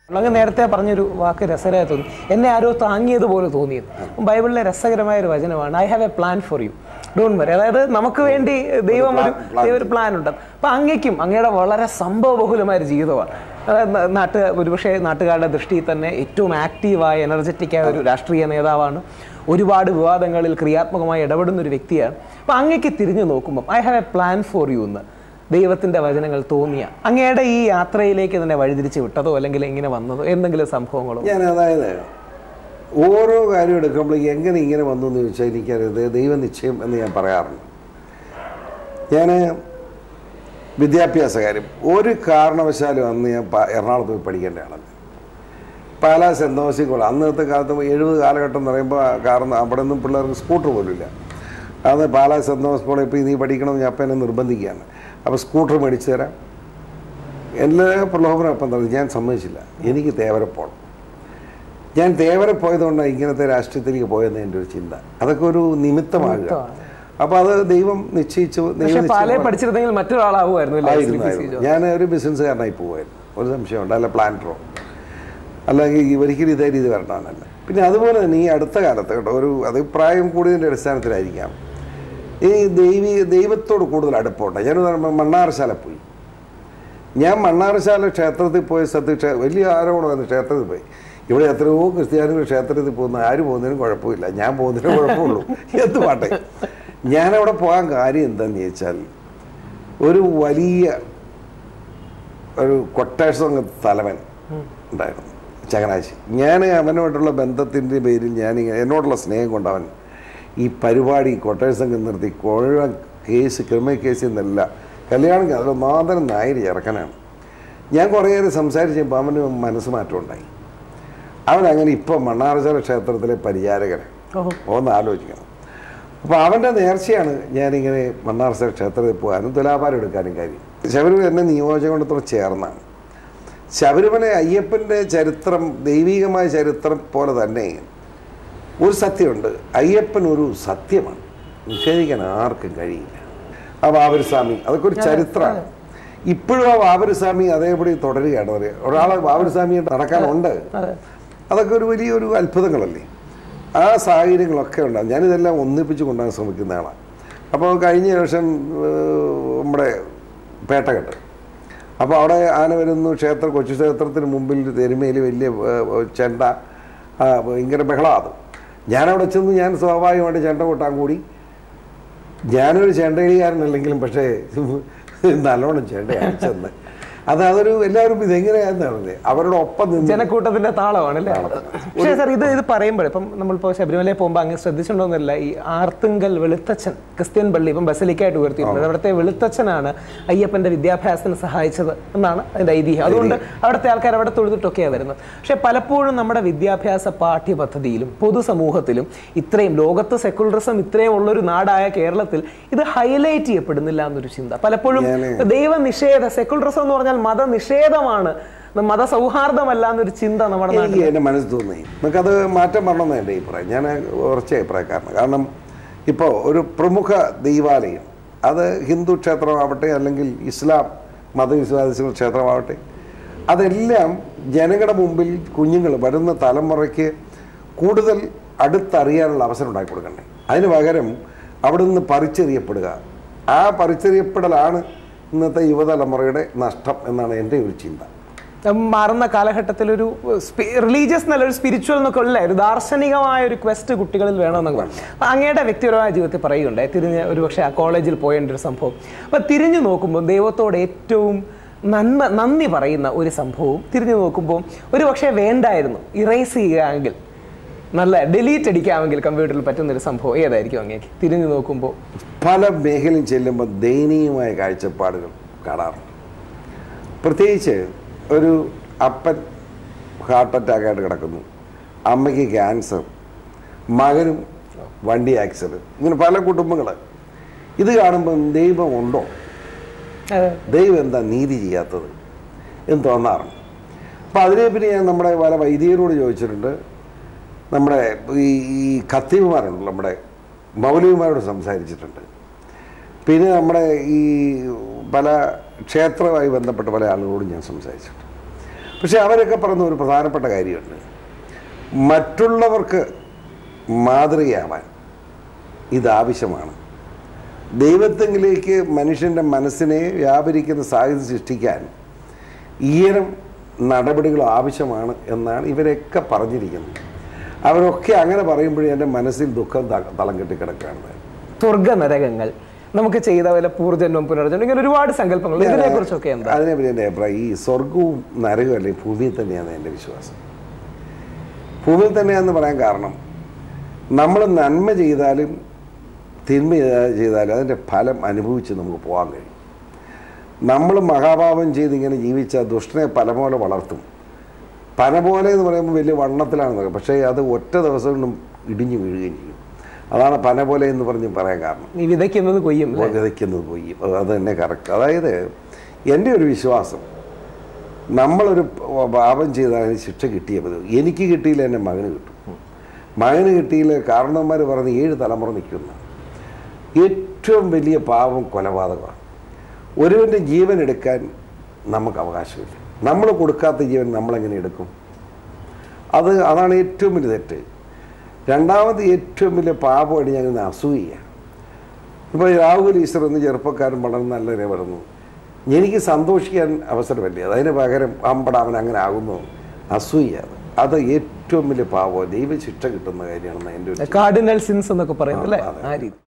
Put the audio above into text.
അങ്ങ് നേരത്തെ പറഞ്ഞൊരു വാക്ക് രസകരമായി തോന്നി എന്നെ ആരോ താങ്ങിയതുപോലെ തോന്നിയത് ബൈബിളിലെ രസകരമായ ഒരു വചനമാണ് I have a plan for you don't worry അതായത് നമുക്ക് വേണ്ടി ദൈവം ഒരു ദൈവം ഒരു പ്ലാൻ ഉണ്ട് അപ്പൊ അങ്ങയ്ക്കും അങ്ങയുടെ വളരെ സംഭവബഹുലമായ ഒരു ജീവിതമാണ് അതായത് ന- നാട്ട് ഒരുപക്ഷെ നാട്ടുകാരുടെ ദൃഷ്ടിയിൽ തന്നെ ഏറ്റവും ആക്റ്റീവായ എനർജറ്റിക്കായ ഒരു രാഷ്ട്രീയ നേതാവാണ് ഒരുപാട് വിവാദങ്ങളിൽ ക്രിയാത്മകമായി ഇടപെടുന്ന ഒരു വ്യക്തിയാണ് അപ്പൊ അങ്ങയ്ക്ക് തിരിഞ്ഞു നോക്കുമ്പോൾ I have a plan for you എന്ന് ദൈവത്തിന്റെ വചനങ്ങൾ തോന്നിയ അങ്ങയുടെ ഈ യാത്രയിലേക്ക് തന്നെ വഴിതിരിച്ച് വിട്ടതോ അല്ലെങ്കിൽ ഇങ്ങനെ വന്നതോ എന്തെങ്കിലും സംഭവങ്ങളോ ഞാൻ അതായത് ഓരോ കാര്യം എടുക്കുമ്പോഴേക്കും എങ്ങനെ ഇങ്ങനെ വന്നു എന്ന് ചോദിച്ചാൽ എനിക്കറിയത് ദൈവനിശ്ചയം എന്ന് ഞാൻ പറയാറുണ്ട് ഞാൻ വിദ്യാഭ്യാസ കാര്യം ഒരു കാരണവശാലും അന്ന് ഞാൻ പ- എറണാകുളത്ത് പോയി പഠിക്കേണ്ട ആളല്ല പാലാ സെൻറ് തോമസിൽ കോളേജ് അന്നത്തെ കാലത്ത് എഴുപത് കാലഘട്ടം എന്ന് പറയുമ്പോൾ കാരണം അവിടെ നിന്നും പിള്ളേർക്ക് സ്കൂട്ടർ പോലും ഇല്ല അത് പാലാ സെൻറ് തോമസ് കോളേജ് ഇപ്പോൾ നീ പഠിക്കണമെന്ന് ഞാൻ അപ്പം എന്നെ നിർബന്ധിക്കുകയാണ് അപ്പോൾ സ്കൂട്ടർ മേടിച്ചു തരാം എല്ലാ പ്രലോഭനം അപ്പം തന്നെ ഞാൻ സമ്മതിച്ചില്ല എനിക്ക് തേവരെ പോകണം ഞാൻ തേവരെ പോയതുകൊണ്ടാണ് ഇങ്ങനത്തെ രാഷ്ട്രീയത്തിലേക്ക് പോയെന്ന് എൻ്റെ ഒരു ചിന്ത അതൊക്കെ ഒരു നിമിത്തമാകുക അപ്പോൾ അത് ദൈവം നിശ്ചയിച്ചു പക്ഷെ ദൈവം പാലയെ നിശ്ചയിച്ചു പഠിച്ചിരുന്നെങ്കിൽ മറ്റൊരാളാവുമായിരുന്നു അല്ലേ ശ്രീ ആയിരുന്നു പി. സി. ആയിരുന്നു. ജോർജ്? ഞാൻ ഒരു ബിസിനസ്സുകാരനായി പോവായിരുന്നു ഒരു സംശയമുണ്ട് അല്ല പ്ലാന്ററോ അല്ലെങ്കിൽ ഒരിക്കലും ഇതേ രീതി വരണമെന്നല്ല പിന്നെ അതുപോലെ തന്നെ ഈ അടുത്ത കാലത്ത് കേട്ടോ ഒരു അത് പ്രായം കൂടിയതിൻ്റെ അടിസ്ഥാനത്തിലായിരിക്കാം ഈ ദൈവി ദൈവത്തോട് കൂടുതൽ അടുപ്പമുണ്ട് ഞാൻ മണ്ണാറശാല പോയി ഞാൻ മണ്ണാറശാല ക്ഷേത്രത്തിൽ പോയ സ്ഥലത്ത് ക്ഷേ- വലിയ ആരോപണമായിരുന്നു ക്ഷേത്രത്തിൽ പോയി ഇവിടെ എത്രയോ ക്രിസ്ത്യാനികൾ ക്ഷേത്രത്തിൽ പോകുന്ന ആര് പോകുന്നതിനും കുഴപ്പമില്ല ഞാൻ പോകുന്നതിനും കുഴപ്പമുള്ളൂ എന്ത് പാട്ടെ ഞാനവിടെ പോകാൻ കാര്യം എന്താണെന്ന് ചോദിച്ചാൽ ഒരു വലിയ ഒരു കൊട്ടേഷൻ സംഘ തലവൻ ഉണ്ടായിരുന്നു ചങ്ങനാശ്ശേരി ഞാൻ അവനോടുള്ള ബന്ധത്തിൻ്റെ പേരിൽ ഞാനിങ്ങനെ എന്നോടുള്ള സ്നേഹം കൊണ്ട് അവൻ ഈ പരിപാടി കൊട്ടേഷൻ സംഘം നിർത്തി മുഴുവൻ കേസ് ക്രിമിനൽ കേസിൽ നിന്നല്ല കല്യാണം അതിൽ നാദൻ നായർ ചെറുക്കനാണ് ഞാൻ കുറേ നേരം സംസാരിച്ചപ്പോൾ അവന് മനസ്സ് മാറ്റം ഉണ്ടായി അവൻ അങ്ങനെ ഇപ്പം മണ്ണാറശാല ക്ഷേത്രത്തിലെ പരിചാരകനാണ് ഓഹോ. ഒന്ന് ആലോചിക്കണം അപ്പോൾ അവൻ്റെ നേർച്ചയാണ് ഞാനിങ്ങനെ മണ്ണാർശ ക്ഷേത്രത്തിൽ പോകാനും തുലാഭാരം എടുക്കാനും കാര്യം ശബരിമല എന്നെ നിയോജകമണ്ഡലത്തോട് ചേർന്നാണ് ശബരിമല അയ്യപ്പൻ്റെ ചരിത്രം ദൈവികമായ ചരിത്രം പോലെ തന്നെ ഒരു സത്യമുണ്ട് അയ്യപ്പൻ ഒരു സത്യമാണ് നിഷേധിക്കാൻ ആർക്കും കഴിയില്ല ആ വാവരസ്വാമി അതൊക്കെ ഒരു ചരിത്രമാണ് ഇപ്പോഴും ആ വാവരസ്വാമി അതേപടി തുടരുകയാണ് പറയുക ഒരാളെ വാവരസ്വാമി നടക്കാനുണ്ട് അതൊക്കെ ഒരു വലിയൊരു അത്ഭുതങ്ങളല്ലേ ആ സാഹചര്യങ്ങളൊക്കെ ഉണ്ടാകും ഞാനിതെല്ലാം ഒന്നിപ്പിച്ച് കൊണ്ടുപോകാൻ ശ്രമിക്കുന്ന ആളാണ് അപ്പോൾ കഴിഞ്ഞ വർഷം ഏഹ്, നമ്മുടെ പേട്ടകെട്ട് അപ്പോൾ അവിടെ ആന വരുന്നു ക്ഷേത്ര കൊച്ചു ക്ഷേത്രത്തിന് മുമ്പിൽ തെരുമയിൽ വലിയ ഏഹ്, ചെണ്ട ആ, ഭയങ്കര ബഹളമാണ് ഞാനവിടെ ചെന്ന് ഞാൻ സ്വാഭാവികമായിട്ട് ചെണ്ട കൊട്ടാൻ കൂടി ഞാനൊരു ചെണ്ടയിലുകാരനല്ലെങ്കിലും പക്ഷേ നല്ലോണം ചെണ്ട അടിച്ചെന്ന് അത് അതൊരു എല്ലാവരും ഇതെങ്ങനെയാണെന്ന് പറഞ്ഞത് അവരുടെ ഒപ്പം നിന്ന് ജനക്കൂട്ടത്തിന്റെ താളമാണ് അല്ലേ പക്ഷേ സാർ ഇത് ഇത് പറയുമ്പോൾ ഇപ്പം നമ്മളിപ്പോൾ ശബരിമലയിൽ പോകുമ്പോൾ അങ്ങ് ശ്രദ്ധിച്ചിട്ടുണ്ടോന്നില്ല ഈ ആർത്തുങ്കൽ വെളുത്തച്ഛൻ ക്രിസ്ത്യൻ പള്ളി ഇപ്പം ബസലിക്കായിട്ട് ഉയർത്തിയിട്ടുണ്ട് അവിടുത്തെ വെളുത്തച്ഛനാണ് അയ്യപ്പന്റെ വിദ്യാഭ്യാസത്തിന് സഹായിച്ചത് എന്നാണ് അതിന്റെ ഐതിഹ്യം അതുകൊണ്ട് അവിടുത്തെ ആൾക്കാർ അവിടെ തൊഴുതിട്ടൊക്കെയാണ് വരുന്നത് പക്ഷേ പലപ്പോഴും നമ്മുടെ വിദ്യാഭ്യാസ പാഠ്യപദ്ധതിയിലും പൊതുസമൂഹത്തിലും ഇത്രയും ലോകത്ത് സെക്കുലറിസം ഇത്രയും ഉള്ളൊരു നാടായ കേരളത്തിൽ ഇത് ഹൈലൈറ്റ് ചെയ്യപ്പെടുന്നില്ല എന്നൊരു ചിന്ത പലപ്പോഴും ഞാന് ദൈവനിഷേധ സെക്കുലറിസം എന്ന് പറഞ്ഞാൽ മതനിഷേധമാണ് മതസൗഹാർദ്ദമല്ല എന്നൊരു ചിന്ത നമ്മുടെ നാട്ടിൽ എനിക്ക് എൻ്റെ മനസ്സ് തോന്നി നമുക്കത് മാറ്റം വരണമെന്ന് എൻ്റെ അഭിപ്രായം ഞാൻ ഉറച്ച അഭിപ്രായക്കാരനാണ് കാരണം ഇപ്പോൾ ഒരു പ്രമുഖ ദൈവാലയം അത് ഹിന്ദു ക്ഷേത്രമാവട്ടെ അല്ലെങ്കിൽ ഇസ്ലാം മതവിശ്വാസികളുടെ ക്ഷേത്രമാവട്ടെ അതെല്ലാം ജനങ്ങളുടെ മുമ്പിൽ കുഞ്ഞുങ്ങൾ വരുന്ന തലമുറയ്ക്ക് കൂടുതൽ അടുത്തറിയാനുള്ള അവസരം ഉണ്ടാക്കി കൊടുക്കണ്ടേ അതിന് പകരം അവിടെ നിന്ന് പറിച്ചെറിയപ്പെടുക ആ പറിച്ചെറിയപ്പെടലാണ് ഇന്നത്തെ യുവതലമുറയുടെ നഷ്ടം എന്നാണ് എൻ്റെ ഒരു ചിന്ത മാറുന്ന കാലഘട്ടത്തിൽ ഒരു റിലീജിയസ് എന്നല്ല ഒരു സ്പിരിച്വൽ എന്നൊക്കെ ഉള്ള ഒരു ദാർശനികമായ ഒരു ക്വസ്റ്റ് കുട്ടികളിൽ വേണമെന്നൊക്കെ പറഞ്ഞു അപ്പൊ അങ്ങയുടെ വ്യക്തിപരമായ ജീവിതത്തിൽ പറയുകയുണ്ടായി തിരിഞ്ഞ് ഒരു പക്ഷേ ആ കോളേജിൽ പോയേണ്ട ഒരു സംഭവം അപ്പൊ തിരിഞ്ഞു നോക്കുമ്പോൾ ദൈവത്തോട് ഏറ്റവും നന്മ നന്ദി പറയുന്ന ഒരു സംഭവവും തിരിഞ്ഞു നോക്കുമ്പോൾ ഒരു പക്ഷേ വേണ്ടായിരുന്നു ഇറേസ് ചെയ്യുകയാണെങ്കിൽ നല്ല ഡിലീറ്റ് അടിക്കാമെങ്കിൽ കമ്പ്യൂട്ടറിൽ പറ്റുന്ന ഒരു സംഭവം ഏതായിരിക്കും അങ്ങേക്ക് തിരിഞ്ഞു നോക്കുമ്പോൾ പല മേഖലയും ചെല്ലുമ്പോൾ ദയനീയമായ കാഴ്ചപ്പാടുകൾ കാണാറുണ്ട് പ്രത്യേകിച്ച് ഒരു അപ്പൻ ഹാർട്ട് അറ്റാക്കായിട്ട് കിടക്കുന്നു അമ്മയ്ക്ക് ക്യാൻസർ മകനും വണ്ടി ആക്സിഡൻറ്റ് ഇങ്ങനെ പല കുടുംബങ്ങൾ ഇത് കാണുമ്പം ദൈവം ഉണ്ടോ ദൈവം എന്താ നീതി ചെയ്യാത്തത് എന്ന് തോന്നാറുണ്ട് അപ്പം അതിനെ പിന്നെ ഞാൻ നമ്മുടെ പല വൈദികരോട് ചോദിച്ചിട്ടുണ്ട് നമ്മുടെ ഈ ഈ കത്തീവുമാരുണ്ടല്ലോ നമ്മുടെ മൗലവിമാരോട് സംസാരിച്ചിട്ടുണ്ട് പിന്നെ നമ്മുടെ ഈ പല ക്ഷേത്രവുമായി ബന്ധപ്പെട്ട പല ആളുകളോടും ഞാൻ സംസാരിച്ചിട്ടുണ്ട് പക്ഷെ അവരൊക്കെ പറഞ്ഞ ഒരു പ്രധാനപ്പെട്ട കാര്യമുണ്ട് മറ്റുള്ളവർക്ക് മാതൃകയാവാൻ ഇത് ആവശ്യമാണ് ദൈവത്തെങ്കിലേക്ക് മനുഷ്യൻ്റെ മനസ്സിനെ വ്യാപരിക്കുന്ന സാഹചര്യം സൃഷ്ടിക്കാൻ ഈയിനം നടപടികൾ ആവശ്യമാണ് എന്നാണ് ഇവരൊക്കെ പറഞ്ഞിരിക്കുന്നത് അവരൊക്കെ അങ്ങനെ പറയുമ്പോഴേ എൻ്റെ മനസ്സിൽ ദുഃഖം ത- തളം കെട്ടി കിടക്കുകയാണ് സ്വർഗ നരകങ്ങൾ നമുക്ക് ചെയ്ത പോലെ പൂർജന്മം പുനർജന്മം ഇങ്ങനെ ഒരുപാട് സങ്കല്പങ്ങൾ ഇതിനെ കുറിച്ചൊക്കെ എന്താ അതിനെപ്പറ്റി എൻ്റെ അഭിപ്രായം ഈ സ്വർഗവും നരകവും അല്ലെങ്കിൽ ഭൂമിയിൽ തന്നെയാണ് എൻ്റെ വിശ്വാസം ഭൂമിയിൽ തന്നെയാണെന്ന് പറയാൻ കാരണം നമ്മൾ നന്മ ചെയ്താലും തിന്മ ചെയ്താ- ചെയ്താലും അതിൻ്റെ ഫലം അനുഭവിച്ച് നമുക്ക് പോകാൻ കഴിയും നമ്മൾ മഹാപാപം ചെയ്ത് ഇങ്ങനെ ജീവിച്ച ദുഷ്ടനെ പല പോലെ വളർത്തും പന പോലെ എന്ന് പറയുമ്പോൾ വലിയ വണ്ണത്തിലാണെന്ന് പറയും പക്ഷേ അത് ഒറ്റ ദിവസം കൊണ്ടും ഇടിഞ്ഞു വീഴുകയും ചെയ്യും അതാണ് പന പോലെ എന്ന് പറഞ്ഞ് പറയാൻ കാരണം ഈ വിതയ്ക്കുന്നത് കൊയ്യും അല്ലേ? വിതയ്ക്കുന്നത് പോയി അത് അത് തന്നെ കറക്റ്റ് അതായത് എൻ്റെ ഒരു വിശ്വാസം നമ്മളൊരു പ- പാപം ചെയ്താൽ അതിന് ശിക്ഷ കിട്ടിയേ മതി എനിക്ക് കിട്ടിയില്ല എൻ്റെ മകന് കിട്ടും മകന് കിട്ടിയില്ല കാരണവന്മാർ പറഞ്ഞ് ഏഴ് തലമുറ നിൽക്കുന്ന ഏറ്റവും വലിയ പാപം കൊലപാതകമാണ് ഒരുവൻ്റെ ജീവൻ എടുക്കാൻ നമുക്ക് അവകാശമില്ല നമ്മൾ കൊടുക്കാത്ത ജീവൻ നമ്മളെങ്ങനെ എടുക്കും അത് അതാണ് ഏറ്റവും വലിയ തെറ്റ് രണ്ടാമത് ഏറ്റവും വലിയ പാപമായിട്ട് ഞങ്ങൾ അസൂയ ഇപ്പോൾ രാഹുൽ ഈശ്വർ എന്ന ചെറുപ്പക്കാരൻ വളരെ നല്ല നില വളർന്നു എനിക്ക് സന്തോഷിക്കാൻ അവസരമല്ലേ അതിന് പകരം അമ്പട അവൻ അങ്ങനെ ആകുന്നു അസൂയ അത് അത് ഏറ്റവും വലിയ പാപം ദൈവശിക്ഷ കിട്ടുന്ന കാര്യമാണെന്ന് എൻ്റെ ഒരു കാർഡിനൽ സിൻസ് എന്നൊക്കെ പറയുന്നത് അല്ലേ അതെ. ആ രീതി